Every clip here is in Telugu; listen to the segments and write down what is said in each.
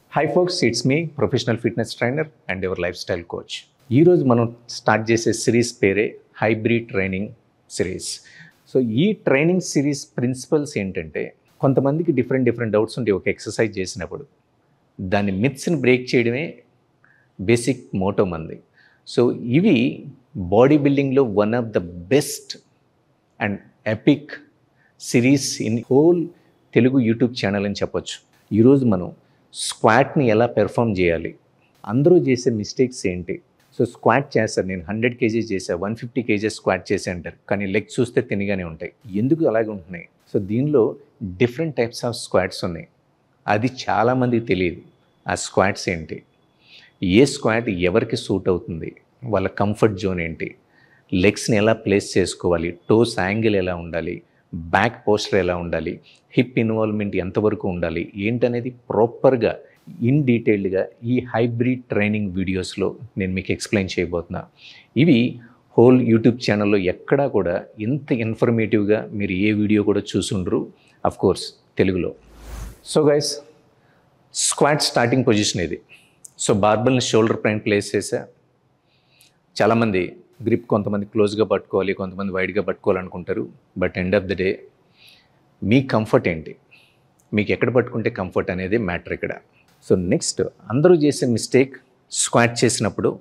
high folks it's me professional fitness trainer and ever lifestyle coach ఈరోజు మనం స్టార్ట్ చేసే సిరీస్ పేరే హైబ్రిడ్ ట్రైనింగ్ సిరీస్ సో ఈ ట్రైనింగ్ సిరీస్ ప్రిన్సిపల్స్ ఏంటంటే కొంతమందికి డిఫరెంట్ డిఫరెంట్ డౌట్స్ ఉంటాయి ఒక ఎక్సర్సైజ్ చేసినప్పుడు దాన్ని మిత్స్ని బ్రేక్ చేయడమే బేసిక్ మోటో మంది సో ఇవి బాడీ బిల్డింగ్లో one of the best and epic series in whole Telugu YouTube channel అని చెప్పొచ్చు ఈరోజు మనం స్క్వాట్ని ఎలా పెర్ఫామ్ చేయాలి అందరూ చేసే మిస్టేక్స్ ఏంటి సో స్క్వాట్ చేస్తారు నేను హండ్రెడ్ కేజీస్ చేసా వన్ ఫిఫ్టీ కేజీస్ స్క్వాట్ చేసి అంటారు కానీ లెగ్ చూస్తే తినగానే ఉంటాయి ఎందుకు అలాగే ఉంటున్నాయి సో దీనిలో డిఫరెంట్ టైప్స్ ఆఫ్ స్క్వాట్స్ ఉన్నాయి అది చాలామందికి తెలియదు ఆ స్క్వాట్స్ ఏంటి ఏ స్క్వాట్ ఎవరికి సూట్ అవుతుంది వాళ్ళ కంఫర్ట్ జోన్ ఏంటి లెగ్స్ని ఎలా ప్లేస్ చేసుకోవాలి టోస్ యాంగిల్ ఎలా ఉండాలి బ్యాక్ పోస్టర్ ఎలా ఉండాలి హిప్ ఇన్వాల్వ్మెంట్ ఎంతవరకు ఉండాలి ఏంటనేది ప్రాపర్గా ఇన్ డీటెయిల్డ్గా ఈ హైబ్రిడ్ ట్రైనింగ్ వీడియోస్లో నేను మీకు ఎక్స్ప్లెయిన్ చేయబోతున్నా ఇవి హోల్ యూట్యూబ్ ఛానల్లో ఎక్కడా కూడా ఇంత ఇన్ఫర్మేటివ్గా మీరు ఏ వీడియో కూడా చూసుండ్రు అఫ్ కోర్స్ తెలుగులో so guys squat starting position ఇది సో బార్బల్ని షోల్డర్ పైన ప్లేస్ చేసా చాలామంది గ్రిప్ కొంతమంది క్లోజ్గా పట్టుకోవాలి కొంతమంది వైడ్గా పట్టుకోవాలనుకుంటారు but end of the day మీ కంఫర్ట్ ఏంటి మీకు ఎక్కడ పట్టుకుంటే కంఫర్ట్ అనేది మ్యాటర్ ఇక్కడ సో నెక్స్ట్ అందరూ చేసే మిస్టేక్ స్క్వాట్ చేసినప్పుడు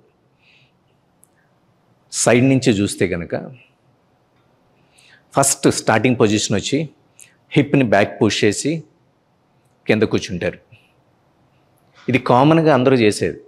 సైడ్ నుంచి చూస్తే కనుక ఫస్ట్ స్టార్టింగ్ పొజిషన్ వచ్చి హిప్ని బ్యాక్ పుష్ చేసి కింద కూర్చుంటారు ఇది కామన్గా అందరూ చేసేది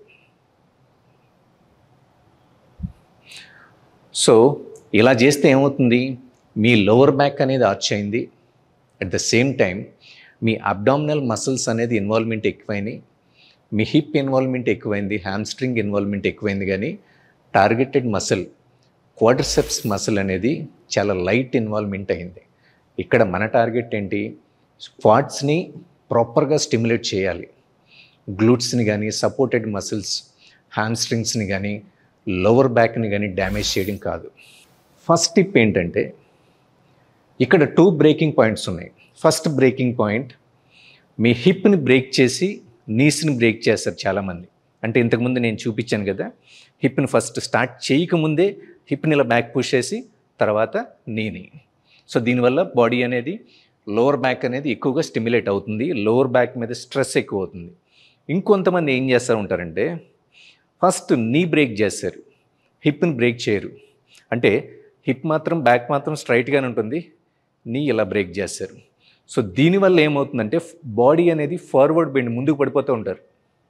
సో ఇలా చేస్తే ఏమవుతుంది మీ లోవర్ బ్యాక్ అనేది ఆర్చ్ అయింది అట్ ద సేమ్ టైం మీ అబ్డామినల్ మసిల్స్ అనేది ఇన్వాల్వ్మెంట్ ఎక్కువైంది మీ హిప్ ఇన్వాల్వ్మెంట్ ఎక్కువైంది హ్యామ్స్ట్రింగ్ ఇన్వాల్వ్మెంట్ ఎక్కువైంది కానీ టార్గెటెడ్ మసిల్ క్వార్టర్సెప్స్ మసిల్ అనేది చాలా లైట్ ఇన్వాల్వ్మెంట్ అయింది ఇక్కడ మన టార్గెట్ ఏంటి స్క్వాట్స్ని ప్రాపర్గా స్టిమ్యులేట్ చేయాలి గ్లూట్స్ని కానీ సపోర్టెడ్ మసిల్స్ హ్యామ్స్ట్రింగ్స్ని కానీ లోవర్ బ్యాక్ని కానీ డ్యామేజ్ చేయడం కాదు ఫస్ట్ టిప్ ఏంటంటే ఇక్కడ టూ బ్రేకింగ్ పాయింట్స్ ఉన్నాయి ఫస్ట్ బ్రేకింగ్ పాయింట్ మీ హిప్ని బ్రేక్ చేసి నీస్ని బ్రేక్ చేస్తారు చాలామంది అంటే ఇంతకుముందు నేను చూపించాను కదా హిప్ని ఫస్ట్ స్టార్ట్ చేయకముందే హిప్ని ఇలా బ్యాక్ పుష్ చేసి తర్వాత నీని సో దీనివల్ల బాడీ అనేది లోవర్ బ్యాక్ అనేది ఎక్కువగా స్టిమ్యులేట్ అవుతుంది లోవర్ బ్యాక్ మీద స్ట్రెస్ ఎక్కువ అవుతుంది ఇంకొంతమంది ఏం చేస్తూ ఉంటారంటే ఫస్ట్ నీ బ్రేక్ చేస్తారు హిప్ని బ్రేక్ చేయరు అంటే హిప్ మాత్రం బ్యాక్ మాత్రం స్ట్రైట్గానే ఉంటుంది నీ ఇలా బ్రేక్ చేస్తారు సో దీనివల్ల ఏమవుతుందంటే బాడీ అనేది ఫార్వర్డ్ బెండ్ ముందుకు పడిపోతూ ఉంటారు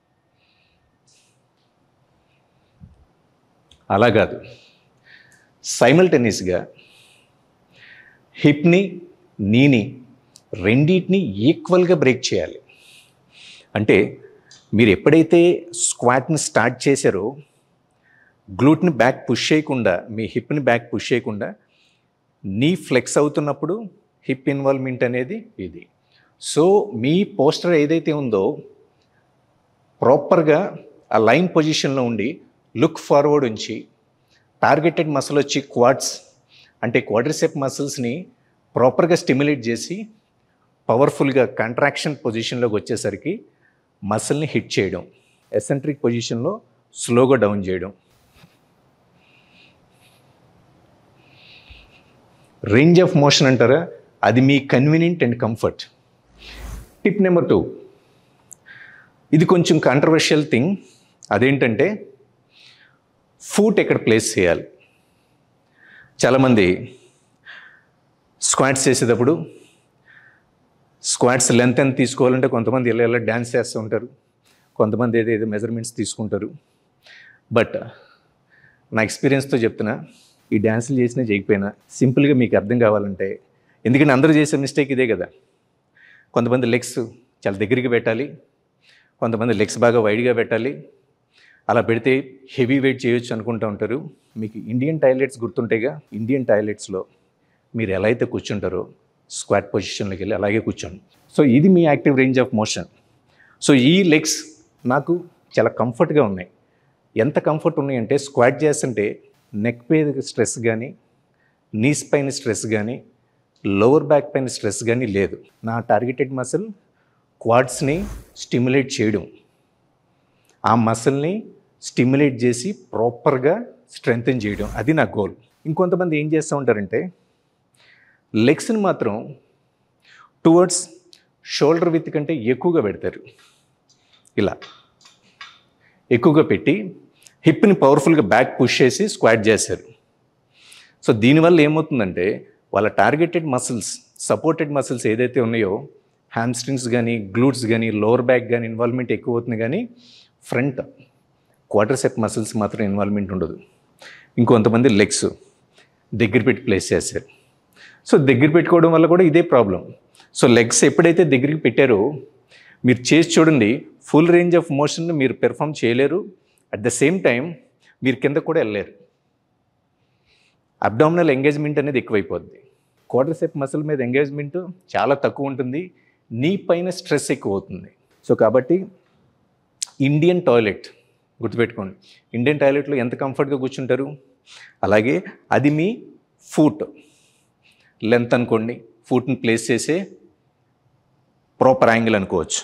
అలా కాదు సైమల్టేనియస్గా హిప్ని నీని రెండింటిని ఈక్వల్గా బ్రేక్ చేయాలి అంటే మీరు ఎప్పుడైతే స్క్వాట్ని స్టార్ట్ చేశారో గ్లూట్ని బ్యాక్ పుష్ చేయకుండా మీ హిప్ని బ్యాక్ పుష్ చేయకుండా నీ ఫ్లెక్స్ అవుతున్నప్పుడు హిప్ ఇన్వాల్వ్మెంట్ అనేది ఇది సో మీ పోస్టర్ ఏదైతే ఉందో ప్రాపర్గా ఆ లైన్ పొజిషన్లో ఉండి లుక్ ఫార్వర్డ్ ఉంచి టార్గెటెడ్ మసిల్ వచ్చి క్వాడ్స్ అంటే క్వాడ్రిసెప్ మసిల్స్ని ప్రాపర్గా స్టిమ్యులేట్ చేసి పవర్ఫుల్గా కంట్రాక్షన్ పొజిషన్లోకి వచ్చేసరికి మసిల్ని హిట్ చేయడం ఎసెంట్రిక్ పొజిషన్లో స్లోగా డౌన్ చేయడం రేంజ్ ఆఫ్ మోషన్ అంటారా అది మీ convenient and comfort tip number two ఇది కొంచెం కాంట్రవర్షియల్ థింగ్ అదేంటంటే ఫూట్ ఎక్కడ ప్లేస్ చేయాలి చాలామంది స్క్వాట్స్ చేసేటప్పుడు స్క్వాట్స్ లెంత్ ఎంత తీసుకోవాలంటే కొంతమంది ఇలా ఇలా డ్యాన్స్ చేస్తూ ఉంటారు కొంతమంది ఏదేదో మెజర్మెంట్స్ తీసుకుంటారు బట్ నా ఎక్స్పీరియన్స్తో చెప్తున్నా ఈ డ్యాన్సులు చేసినా చేయకపోయినా సింపుల్గా మీకు అర్థం కావాలంటే ఎందుకంటే అందరూ చేసే మిస్టేక్ ఇదే కదా కొంతమంది లెగ్స్ చాలా దగ్గరికి పెట్టాలి కొంతమంది లెగ్స్ బాగా వైడ్గా పెట్టాలి అలా పెడితే హెవీ వెయిట్ చేయొచ్చు అనుకుంటూ ఉంటారు మీకు ఇండియన్ టాయిలెట్స్ గుర్తుంటాయిగా ఇండియన్ టాయిలెట్స్లో మీరు ఎలా అయితే కూర్చుంటారో స్క్వాట్ పొజిషన్లోకి వెళ్ళి అలాగే కూర్చోండి సో ఇది మీ active range of motion so ఈ లెగ్స్ నాకు చాలా కంఫర్ట్గా ఉన్నాయి ఎంత కంఫర్ట్ ఉన్నాయంటే స్క్వాట్ చేస్తుంటే నెక్ పైన స్ట్రెస్ కానీ నీస్ పైన స్ట్రెస్ కానీ లోవర్ బ్యాక్ పైన స్ట్రెస్ కానీ లేదు నా టార్గెటెడ్ మసిల్ క్వాడ్స్ని స్టిమ్యులేట్ చేయడం ఆ మసిల్ని స్టిమ్యులేట్ చేసి ప్రాపర్గా స్ట్రెంగ్తన్ చేయడం అది నా గోల్ ఇంకొంతమంది ఏం చేస్తూ ఉంటారంటే లెగ్స్ని మాత్రం టువర్డ్స్ షోల్డర్ విత్ కంటే ఎక్కువగా పెడతారు ఇలా ఎక్కువగా పెట్టి హిప్ని పవర్ఫుల్గా బ్యాక్ పుష్ చేసి స్క్వాట్ చేశారు సో దీనివల్ల ఏమవుతుందంటే వాళ్ళ టార్గెటెడ్ మసిల్స్ సపోర్టెడ్ మసిల్స్ ఏదైతే ఉన్నాయో హ్యామ్స్ట్రింగ్స్ కానీ గ్లూట్స్ కానీ లోవర్ బ్యాక్ కానీ ఇన్వాల్వ్మెంట్ ఎక్కువ అవుతుంది కానీ ఫ్రంట్ క్వార్టర్సెప్ మసిల్స్ మాత్రం ఇన్వాల్వ్మెంట్ ఉండదు ఇంకొంతమంది లెగ్స్ దగ్గర పెట్టి ప్లేస్ చేశారు సో దగ్గర పెట్టుకోవడం వల్ల కూడా ఇదే ప్రాబ్లం సో లెగ్స్ ఎప్పుడైతే దగ్గరికి పెట్టారో మీరు చేసి చూడండి ఫుల్ రేంజ్ ఆఫ్ మోషన్ మీరు పెర్ఫామ్ చేయలేరు అట్ ద సేమ్ టైం మీరు కింద కూడా వెళ్ళలేరు అబ్డామినల్ ఎంగేజ్మెంట్ అనేది ఎక్కువైపోద్ది క్వార్టర్సెప్ మసిల్ మీద ఎంగేజ్మెంట్ చాలా తక్కువ ఉంటుంది నీ పైన స్ట్రెస్ ఎక్కువ అవుతుంది సో కాబట్టి ఇండియన్ టాయిలెట్ గుర్తుపెట్టుకోండి ఇండియన్ టాయిలెట్లో ఎంత కంఫర్ట్గా కూర్చుంటారు అలాగే అది మీ ఫూట్ లెంత్ అనుకోండి ఫూట్ని ప్లేస్ చేసే ప్రాపర్ యాంగిల్ అనుకోవచ్చు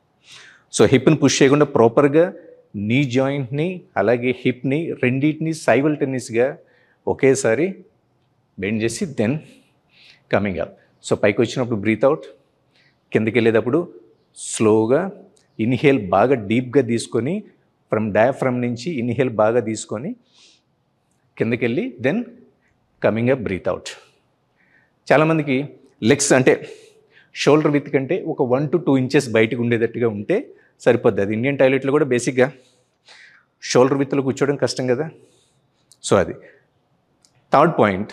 సో హిప్ని పుష్ చేయకుండా ప్రాపర్గా నీ జాయింట్ని అలాగే హిప్ని రెండింటిని సైవల్టెనిస్గా ఒకేసారి బెండ్ చేసి దెన్ కమింగ్ అప్ సో పైకి వచ్చినప్పుడు బ్రీత్ అవుట్ కిందకి వెళ్ళేటప్పుడు స్లోగా ఇన్హేల్ బాగా డీప్గా తీసుకొని ఫ్రమ్ డయాఫ్రమ్ నుంచి ఇన్హేల్ బాగా తీసుకొని కిందకి వెళ్ళి then coming up breathe out చాలామందికి లెగ్స్ అంటే షోల్డర్ విత్ కంటే ఒక వన్ టు టూ ఇంచెస్ బయటకు ఉండేటట్టుగా ఉంటే సరిపోద్ది అది ఇండియన్ టాయిలెట్లో కూడా బేసిక్గా షోల్డర్ విత్లో కూర్చోవడం కష్టం కదా సో అది థర్డ్ పాయింట్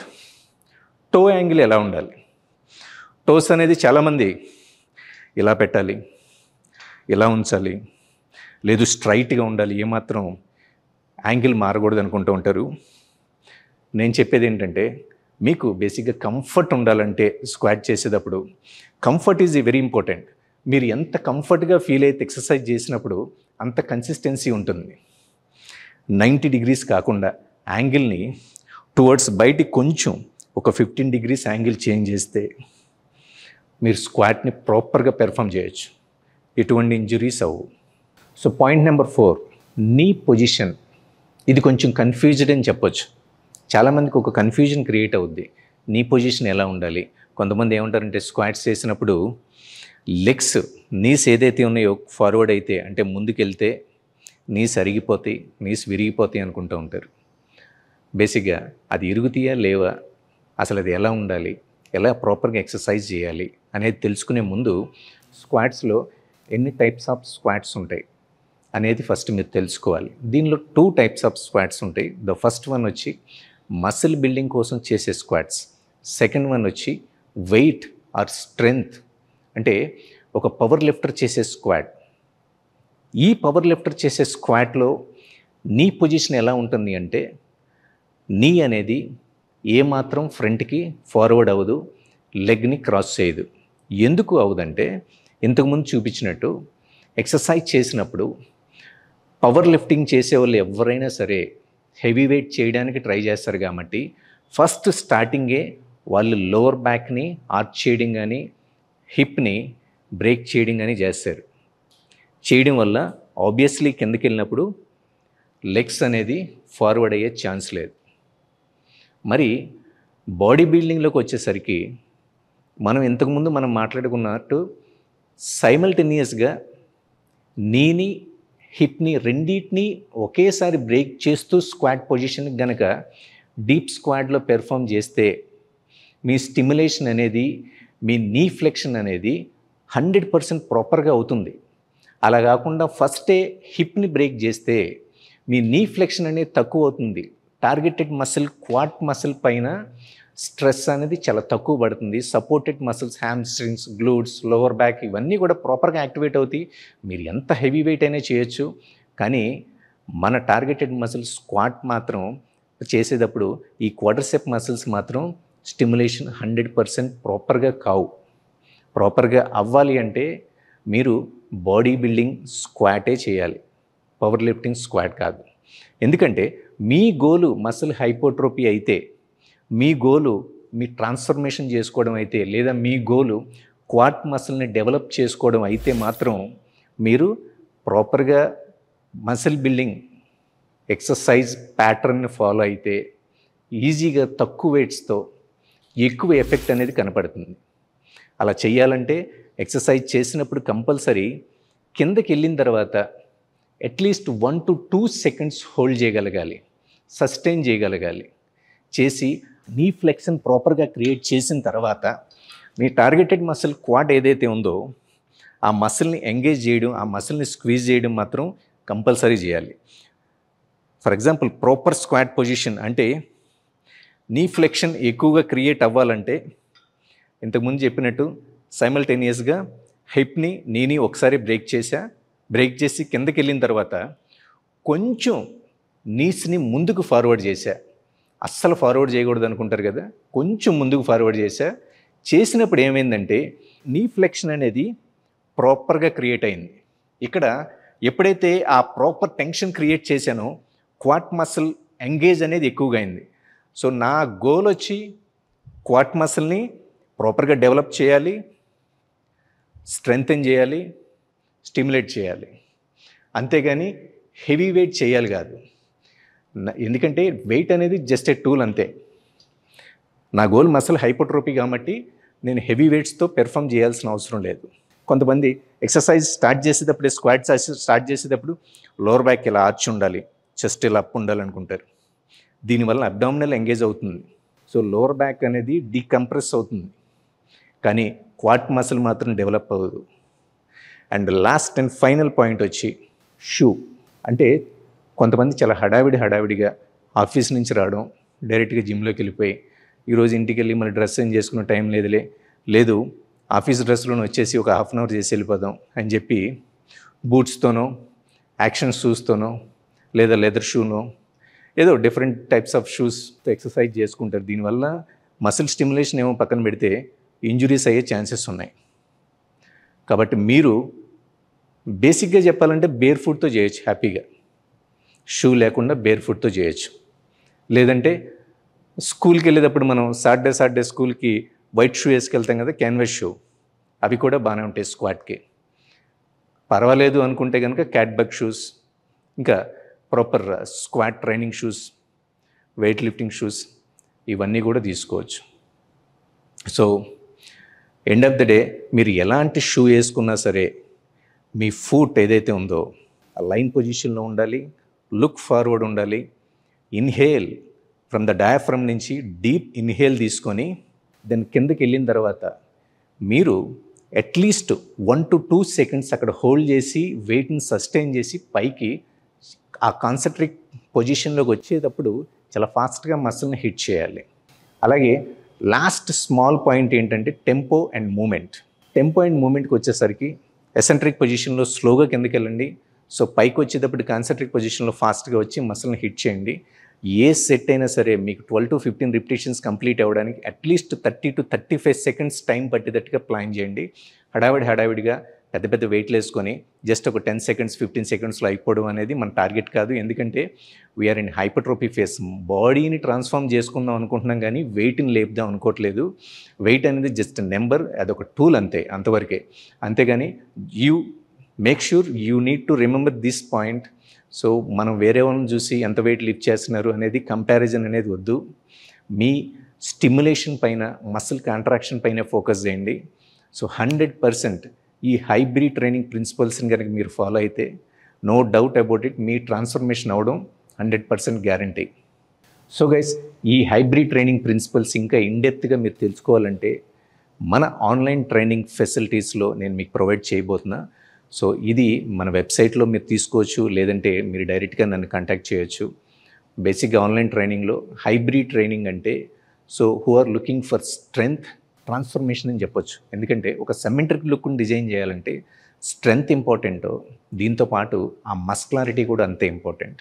టో యాంగిల్ ఎలా ఉండాలి టోస్ అనేది చాలామంది ఇలా పెట్టాలి ఇలా ఉంచాలి లేదు స్ట్రైట్గా ఉండాలి ఏమాత్రం యాంగిల్ మారకూడదు అనుకుంటూ ఉంటారు నేను చెప్పేది ఏంటంటే మీకు బేసిక్గా కంఫర్ట్ ఉండాలంటే స్క్వాట్ చేసేటప్పుడు కంఫర్ట్ ఈజ్ వెరీ ఇంపార్టెంట్ మీరు ఎంత కంఫర్ట్గా ఫీల్ అయితే ఎక్సర్సైజ్ చేసినప్పుడు అంత కన్సిస్టెన్సీ ఉంటుంది నైంటీ డిగ్రీస్ కాకుండా యాంగిల్ని టువర్డ్స్ బయటికి కొంచెం ఒక ఫిఫ్టీన్ డిగ్రీస్ యాంగిల్ చేంజ్ చేస్తే మీరు స్క్వాట్ని ప్రాపర్గా పెర్ఫామ్ చేయొచ్చు ఎటువంటి ఇంజురీస్ అవ్వు so point number four knee position ఇది కొంచెం కన్ఫ్యూజ్డ్ అని చెప్పొచ్చు చాలామందికి ఒక కన్ఫ్యూజన్ క్రియేట్ అవుద్ది నీ పొజిషన్ ఎలా ఉండాలి కొంతమంది ఏమంటారంటే స్క్వాట్స్ చేసినప్పుడు లెగ్స్ నీస్ ఏదైతే ఉన్నాయో ఫార్వర్డ్ అయితే అంటే ముందుకెళ్తే నీస్ అరిగిపోతాయి నీస్ విరిగిపోతాయి అనుకుంటూ ఉంటారు బేసిక్గా అది ఇరుగుతాయా లేవా అసలు అది ఎలా ఉండాలి ఎలా ప్రాపర్గా ఎక్సర్సైజ్ చేయాలి అనేది తెలుసుకునే ముందు స్క్వాట్స్లో ఎన్ని టైప్స్ ఆఫ్ స్క్వాట్స్ ఉంటాయి అనేది ఫస్ట్ మీరు తెలుసుకోవాలి దీనిలో టూ టైప్స్ ఆఫ్ స్క్వాట్స్ ఉంటాయి ద ఫస్ట్ వన్ వచ్చి మసిల్ బిల్డింగ్ కోసం చేసే స్క్వాట్స్ సెకండ్ వన్ వచ్చి వెయిట్ ఆర్ స్ట్రెంగ్త్ అంటే ఒక పవర్ లిఫ్టర్ చేసే స్క్వాట్ ఈ పవర్ లిఫ్టర్ చేసే స్క్వాట్లో నీ పొజిషన్ ఎలా ఉంటుంది అంటే నీ అనేది ఏమాత్రం ఫ్రంట్కి ఫార్వర్డ్ అవ్వదు లెగ్ని క్రాస్ చేయదు ఎందుకు అవదంటే ఇంతకుముందు చూపించినట్టు ఎక్సర్సైజ్ చేసినప్పుడు పవర్ లిఫ్టింగ్ చేసే వాళ్ళు ఎవరైనా సరే హెవీ వెయిట్ చేయడానికి ట్రై చేస్తారు కాబట్టి ఫస్ట్ స్టార్టింగే వాళ్ళు లోవర్ బ్యాక్ని ఆర్చ్ చేయడం కానీ హిప్ని బ్రేక్ చేయడం కానీ చేస్తారు చేయడం వల్ల ఆబ్వియస్లీ కిందకి వెళ్ళినప్పుడు లెగ్స్ అనేది ఫార్వర్డ్ అయ్యే ఛాన్స్ లేదు మరి బాడీ బిల్డింగ్లోకి వచ్చేసరికి మనం ఇంతకుముందు మనం మాట్లాడుకున్నట్టు సైమల్టేనియస్గా నీని హిప్ని రెండింటిని ఒకేసారి బ్రేక్ చేస్తూ స్క్వాడ్ పొజిషన్ గనక డీప్ స్క్వాడ్లో పెర్ఫామ్ చేస్తే మీ స్టిమ్యులేషన్ అనేది మీ నీ ఫ్లెక్షన్ అనేది హండ్రెడ్ పర్సెంట్ ప్రాపర్గా అవుతుంది అలా కాకుండా ఫస్టే హిప్ని బ్రేక్ చేస్తే మీ నీ ఫ్లెక్షన్ అనేది తక్కువ అవుతుంది టార్గెటెడ్ మసిల్ క్వాట్ మసిల్ పైన స్ట్రెస్ అనేది చాలా తక్కువ పడుతుంది supported muscles hamstrings glutes lower back ఇవన్నీ కూడా ప్రాపర్గా యాక్టివేట్ అవుతాయి మీరు ఎంత హెవీ వెయిట్ అయినా చేయొచ్చు కానీ మన టార్గెటెడ్ మసిల్స్ స్క్వాట్ మాత్రం చేసేటప్పుడు ఈ క్వార్టర్సెప్ మసిల్స్ మాత్రం స్టిమ్యులేషన్ హండ్రెడ్ పర్సెంట్ ప్రాపర్గా కావు ప్రాపర్గా అవ్వాలి అంటే మీరు బాడీ బిల్డింగ్ స్క్వాటే చేయాలి పవర్ లిఫ్టింగ్ స్క్వాట్ కాదు ఎందుకంటే మీ గోలు మసిల్ హైపోట్రోపీ అయితే మీ గోలు మీ ట్రాన్స్ఫర్మేషన్ చేసుకోవడం అయితే లేదా మీ గోలు క్వాట్ మసిల్ని డెవలప్ చేసుకోవడం అయితే మాత్రం మీరు ప్రాపర్గా మసిల్ బిల్డింగ్ ఎక్సర్సైజ్ ప్యాటర్న్ని ఫాలో అయితే ఈజీగా తక్కువ వెయిట్స్తో ఎక్కువ ఎఫెక్ట్ అనేది కనపడుతుంది అలా చేయాలంటే ఎక్సర్సైజ్ చేసినప్పుడు కంపల్సరీ కిందకి వెళ్ళిన తర్వాత at least one to two seconds hold చేయగలగాలి సస్టైన్ చేయగలగాలి చేసి నీ ఫ్లెక్షన్ ప్రాపర్గా క్రియేట్ చేసిన తర్వాత మీ టార్గెటెడ్ మసిల్ క్వాడ్ ఏదైతే ఉందో ఆ మసిల్ని ఎంగేజ్ చేయడం ఆ మసిల్ని స్క్వీజ్ చేయడం మాత్రం కంపల్సరీ చేయాలి for example proper squat position అంటే నీ ఫ్లెక్షన్ ఎక్కువగా క్రియేట్ అవ్వాలంటే ఇంతకుముందు చెప్పినట్టు సైమల్టేనియస్గా హిప్ని నీని ఒకసారి బ్రేక్ చేశా బ్రేక్ చేసి కిందకి వెళ్ళిన తర్వాత కొంచెం నీస్ని ముందుకు ఫార్వర్డ్ చేశా అస్సలు ఫార్వర్డ్ చేయకూడదు అనుకుంటారు కదా కొంచెం ముందుకు ఫార్వర్డ్ చేశా చేసినప్పుడు ఏమైందంటే నీ ఫ్లెక్షన్ అనేది ప్రాపర్గా క్రియేట్ అయింది ఇక్కడ ఎప్పుడైతే ఆ ప్రాపర్ టెన్షన్ క్రియేట్ చేశానో క్వాట్ మసిల్ ఎంగేజ్ అనేది ఎక్కువగా అయింది సో నా గోల్ వచ్చి క్వాట్ మసిల్ని ప్రాపర్గా డెవలప్ చేయాలి స్ట్రెంగ్తెన్ చేయాలి స్టిమ్యులేట్ చేయాలి అంతేగాని హెవీ వెయిట్ చేయాలి కాదు న- ఎందుకంటే వెయిట్ అనేది జస్ట్ ఏ టూల్ అంతే నా గోల్ మసల్ హైపోట్రోపీ కాబట్టి నేను హెవీ వెయిట్స్తో పెర్ఫామ్ చేయాల్సిన అవసరం లేదు కొంతమంది ఎక్సర్సైజ్ స్టార్ట్ చేసేటప్పుడు స్క్వాడ్స్ స్టార్ట్ చేసేటప్పుడు లోవర్ బ్యాక్ ఇలా ఆర్చ్ ఉండాలి చెస్ట్ ఇలా అప్ ఉండాలి అనుకుంటారు దీనివల్ల అబ్డామినల్ ఎంగేజ్ అవుతుంది సో లోవర్ బ్యాక్ అనేది డీకంప్రెస్ అవుతుంది కానీ క్వాట్ మసిల్ మాత్రం డెవలప్ అవ్వదు and last and final point వచ్చి షూ అంటే కొంతమంది చాలా హడావిడి హడావిడిగా ఆఫీస్ నుంచి రావడం డైరెక్ట్గా జిమ్లోకి వెళ్ళిపోయి ఈరోజు ఇంటికి వెళ్ళి మన డ్రెస్ ఏం చేసుకునే టైం లేదులే లేదు ఆఫీస్ డ్రెస్లోనే వచ్చేసి ఒక హాఫ్ అన్ అవర్ చేసి వెళ్ళిపోదాం అని చెప్పి బూట్స్తోనో యాక్షన్ షూస్తోనో లేదా లెదర్ షూనో ఏదో డిఫరెంట్ టైప్స్ ఆఫ్ షూస్తో ఎక్సర్సైజ్ చేసుకుంటారు దీనివల్ల మసిల్ స్టిమ్యులేషన్ ఏమో పక్కన పెడితే ఇంజురీస్ అయ్యే ఛాన్సెస్ ఉన్నాయి కాబట్టి మీరు బేసిక్గా చెప్పాలంటే బేర్ ఫుడ్తో చేయొచ్చు హ్యాపీగా షూ లేకుండా బేర్ ఫుడ్తో చేయొచ్చు లేదంటే స్కూల్కి వెళ్ళేటప్పుడు మనం సాటర్డే సాటర్డే స్కూల్కి వైట్ షూ వేసుకెళ్తాం కదా క్యాన్వాస్ షూ అవి కూడా బాగానే ఉంటాయి స్క్వాట్కి పర్వాలేదు అనుకుంటే కనుక క్యాట్బగ్ షూస్ ఇంకా proper squat training shoes weight lifting shoes ఇవన్నీ కూడా తీసుకోవచ్చు so end of the day మీరు ఎలాంటి షూ వేసుకున్నా సరే మీ ఫూట్ ఏదైతే ఉందో ఆ లైన్ పొజిషన్లో ఉండాలి లుక్ ఫార్వర్డ్ ఉండాలి ఇన్హేల్ ఫ్రమ్ ద డయాఫ్రమ్ నుంచి డీప్ ఇన్హేల్ తీసుకొని దాని కిందకి వెళ్ళిన తర్వాత మీరు at least one to two seconds అక్కడ హోల్డ్ చేసి వెయిట్ని సస్టైన్ చేసి పైకి ఆ కాన్సన్ట్రేట్ పొజిషన్లోకి వచ్చేటప్పుడు చాలా ఫాస్ట్గా మసిల్ని హిట్ చేయాలి అలాగే లాస్ట్ స్మాల్ పాయింట్ ఏంటంటే tempo and movement tempo and మూమెంట్కి వచ్చేసరికి ఎసెంట్రిక్ పొజిషన్లో స్లోగా కిందకి వెళ్ళండి సో పైకి వచ్చేటప్పుడు కాన్సన్ట్రేట్ పొజిషన్లో ఫాస్ట్గా వచ్చి మసిల్ని హిట్ చేయండి ఏ సెట్ అయినా సరే మీకు twelve to fifteen repetitions complete అవ్వడానికి at least thirty to thirty five seconds time పట్టేటట్టుగా ప్లాన్ చేయండి హడావిడి హడావిడిగా పెద్ద పెద్ద వెయిట్లు వేసుకొని జస్ట్ ఒక టెన్ సెకండ్స్ ఫిఫ్టీన్ సెకండ్స్లో అయిపోవడం అనేది మన టార్గెట్ కాదు ఎందుకంటే వీఆర్ ఇన్ హైపర్ట్రోపీ ఫేస్ బాడీని ట్రాన్స్ఫార్మ్ చేసుకుందాం అనుకుంటున్నాం కానీ వెయిట్ని లేపుదాం అనుకోవట్లేదు వెయిట్ అనేది జస్ట్ నెంబర్ అదొక టూల్ అంతే అంతవరకే అంతేగాని you make sure you need to remember this point so మనం వేరే వాళ్ళని చూసి ఎంత వెయిట్ లిఫ్ట్ చేస్తున్నారు అనేది కంపారిజన్ అనేది వద్దు మీ స్టిమ్యులేషన్ పైన మసిల్ కాంట్రాక్షన్ పైన ఫోకస్ చేయండి సో హండ్రెడ్ పర్సెంట్ ఈ హైబ్రిడ్ ట్రైనింగ్ ప్రిన్సిపల్స్ని కనుక మీరు ఫాలో అయితే నో డౌట్ అబౌట్ ఇట్ మీ ట్రాన్స్ఫర్మేషన్ అవడం hundred percent guarantee so guys ఈ హైబ్రిడ్ ట్రైనింగ్ ప్రిన్సిపల్స్ ఇంకా ఇండెప్త్గా మీరు తెలుసుకోవాలంటే మన ఆన్లైన్ ట్రైనింగ్ ఫెసిలిటీస్లో నేను మీకు ప్రొవైడ్ చేయబోతున్నా సో ఇది మన వెబ్సైట్లో మీరు తీసుకోవచ్చు లేదంటే మీరు డైరెక్ట్గా నన్ను కాంటాక్ట్ చేయొచ్చు బేసిక్గా ఆన్లైన్ ట్రైనింగ్లో హైబ్రిడ్ ట్రైనింగ్ అంటే so who are looking for strength transformation అని చెప్పొచ్చు ఎందుకంటే ఒక సెమెంట్రిక్ లుక్ని డిజైన్ చేయాలంటే స్ట్రెంగ్త్ ఇంపార్టెంటో దీంతో పాటు ఆ మస్కులారిటీ కూడా అంతే ఇంపార్టెంట్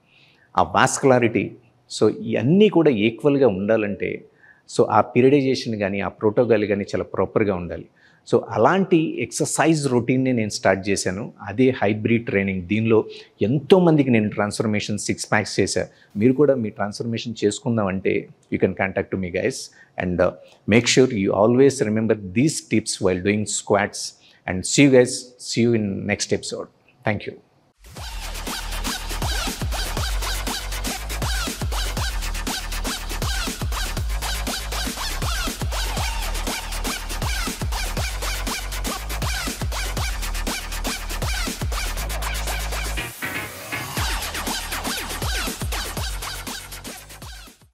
ఆ వాస్కులారిటీ సో ఇవన్నీ కూడా ఈక్వల్గా ఉండాలంటే సో ఆ పీరియడైజేషన్ కానీ ఆ ప్రోటోకాల్ కానీ చాలా ప్రాపర్గా ఉండాలి సో అలాంటి ఎక్సర్సైజ్ రొటీన్ని నేను స్టార్ట్ చేశాను అదే హైబ్రిడ్ ట్రైనింగ్ దీనిలో ఎంతోమందికి నేను ట్రాన్స్ఫర్మేషన్ సిక్స్ ప్యాక్స్ చేశా మీరు కూడా మీ ట్రాన్స్ఫర్మేషన్ చేసుకుందామంటే you can contact to me guys and make sure you always remember these tips while doing squats and see you guys see you in next episode thank you